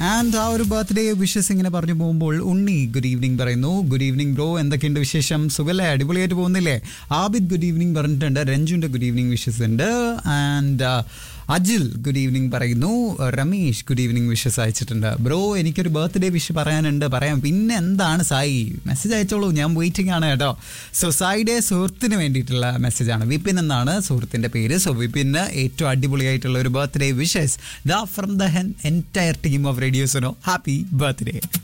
and ആ ഒരു birthday wishes ഇങ്ങനെ പറഞ്ഞു പോകുമ്പോൾ ഉണ്ണി ഗുഡ് ഈവനിങ് പറയുന്നു ഗുഡ് ഈവനിങ് ബ്രോ എന്തൊക്കെയുണ്ട് വിശേഷം സുഖല്ലേ അടിപൊളിയായിട്ട് പോകുന്നില്ലേ ആബിദ് ഗുഡ് ഈവനിങ് പറഞ്ഞിട്ടുണ്ട് രഞ്ജുവിൻ്റെ ഗുഡ് ഈവനിങ് വിഷസ് ഉണ്ട് ആൻഡ് അജിൽ ഗുഡ് ഈവനിങ് പറയുന്നു രമേഷ് ഗുഡ് ഈവനിങ് വിഷസ് അയച്ചിട്ടുണ്ട് ബ്രോ എനിക്കൊരു ബർത്ത്ഡേ വിഷ് പറയാനുണ്ട് പറയാം പിന്നെ എന്താണ് സായി മെസ്സേജ് അയച്ചോളൂ ഞാൻ വെയിറ്റിംഗ് ആണ് കേട്ടോ സോ സായിയുടെ സുഹൃത്തിന് വേണ്ടിയിട്ടുള്ള മെസ്സേജാണ് വിപിൻ എന്നാണ് സുഹൃത്തിൻ്റെ പേര് സോ വിപിന് ഏറ്റവും അടിപൊളിയായിട്ടുള്ള ഒരു birthday wishes the from the ഹെൻ എൻറ്റയർ ടീം ഓഫ് റേഡിയോസിനോ ഹാപ്പി ബർത്ത്ഡേ